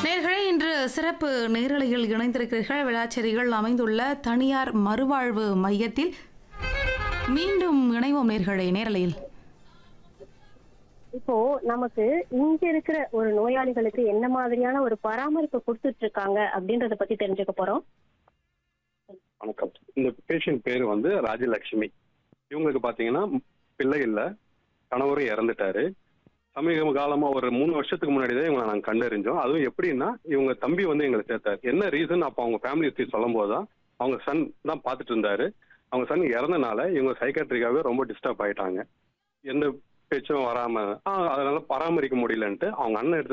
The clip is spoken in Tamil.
நேர்களே இன்று சிறப்பு நேரலையில் இணைந்திருக்கிறீர்கள் விளாச்சேரிகள் அமைந்துள்ள தனியார் மறுவாழ்வு மையத்தில் மீண்டும் இணைவோம் நேர்களை நேரலையில் இப்போ நமக்கு இங்க இருக்கிற ஒரு நோயாளிகளுக்கு என்ன மாதிரியான ஒரு பராமரிப்பு கொடுத்துட்டு இருக்காங்க அப்படின்றத பத்தி தெரிஞ்சுக்க போறோம் வணக்கம் இந்த பேஷண்ட் பேர் வந்து ராஜலட்சுமி இவங்களுக்கு பாத்தீங்கன்னா பிள்ளை இல்ல கணவரும் இறந்துட்டாரு சமீப காலமா ஒரு மூணு வருஷத்துக்கு முன்னாடி தான் இவங்களை நாங்கள் கண்டறிஞ்சோம் அதுவும் எப்படின்னா இவங்க தம்பி வந்து எங்களை சேர்த்தாரு என்ன ரீசன் அப்போ அவங்க ஃபேமிலி ஹிஸ்டரி சொல்லும் போது தான் அவங்க சன் தான் பார்த்துட்டு இருந்தாரு அவங்க சன் இறந்தனால இவங்க சைக்காட்ரிக்காவே ரொம்ப டிஸ்டர்ப் ஆயிட்டாங்க எந்த பேச்சும் வராம ஆ, அதனால பராமரிக்க முடியலன்ட்டு அவங்க அண்ணன் எடுத்து